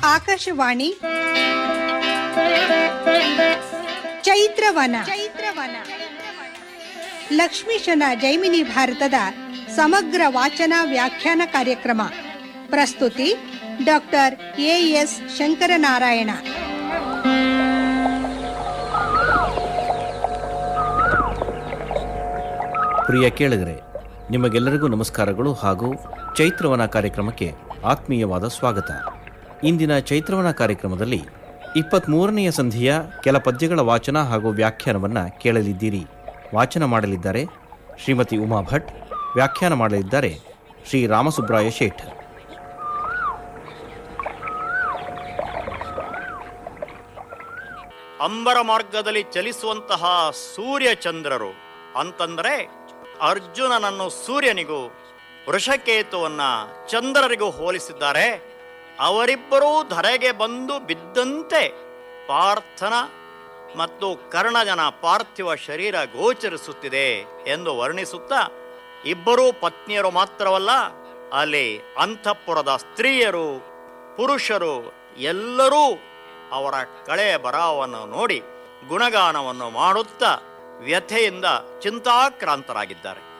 ಆಕಾಶವಾಣಿ ಚೈತ್ರವನ ಚೈತ್ರವನ ಲಕ್ಷ್ಮೀಶನ ಜೈಮಿನಿ ಭಾರತದ ಸಮಗ್ರ ವಾಚನ ವ್ಯಾಖ್ಯಾನ ಕಾರ್ಯಕ್ರಮ ಪ್ರಸ್ತುತಿ ಡಾಕ್ಟರ್ ಎ ಎಸ್ ಶಂಕರನಾರಾಯಣ ಪ್ರಿಯ ಕೇಳಿದರೆ ನಿಮಗೆಲ್ಲರಿಗೂ ನಮಸ್ಕಾರಗಳು ಹಾಗೂ ಚೈತ್ರವನ ಕಾರ್ಯಕ್ರಮಕ್ಕೆ ಆತ್ಮೀಯವಾದ ಸ್ವಾಗತ ಇಂದಿನ ಚೈತ್ರವನ ಕಾರ್ಯಕ್ರಮದಲ್ಲಿ ಇಪ್ಪತ್ತ್ಮೂರನೆಯ ಸಂಧಿಯ ಕೆಲ ಪದ್ಯಗಳ ವಾಚನ ಹಾಗೂ ವ್ಯಾಖ್ಯಾನವನ್ನು ಕೇಳಲಿದ್ದೀರಿ ವಾಚನ ಮಾಡಲಿದ್ದಾರೆ ಶ್ರೀಮತಿ ಉಮಾ ಭಟ್ ವ್ಯಾಖ್ಯಾನ ಮಾಡಲಿದ್ದಾರೆ ಶ್ರೀ ರಾಮಸುಬ್ರಾಯ ಶೇಠ್ ಅಂಬರ ಮಾರ್ಗದಲ್ಲಿ ಚಲಿಸುವಂತಹ ಸೂರ್ಯ ಚಂದ್ರರು ಅಂತಂದರೆ ಅರ್ಜುನನನ್ನು ಸೂರ್ಯನಿಗೂ ವೃಷಕೇತುವನ್ನ ಚಂದ್ರರಿಗೂ ಹೋಲಿಸಿದ್ದಾರೆ ಅವರಿಬ್ಬರೂ ಧರೆಗೆ ಬಂದು ಬಿದ್ದಂತೆ ಪಾರ್ಥನ ಮತ್ತು ಕರ್ಣಜನ ಪಾರ್ಥಿವ ಶರೀರ ಗೋಚರಿಸುತ್ತಿದೆ ಎಂದು ವರ್ಣಿಸುತ್ತಾ ಇಬ್ಬರೂ ಪತ್ನಿಯರು ಮಾತ್ರವಲ್ಲ ಅಲ್ಲಿ ಅಂತಃಪುರದ ಸ್ತ್ರೀಯರು ಪುರುಷರು ಎಲ್ಲರೂ ಅವರ ಕಳೆಯ ಬರಹವನ್ನು ನೋಡಿ ಗುಣಗಾನವನ್ನು ಮಾಡುತ್ತಾ ವ್ಯಥೆಯಿಂದ ಚಿಂತಾಕ್ರಾಂತರಾಗಿದ್ದಾರೆ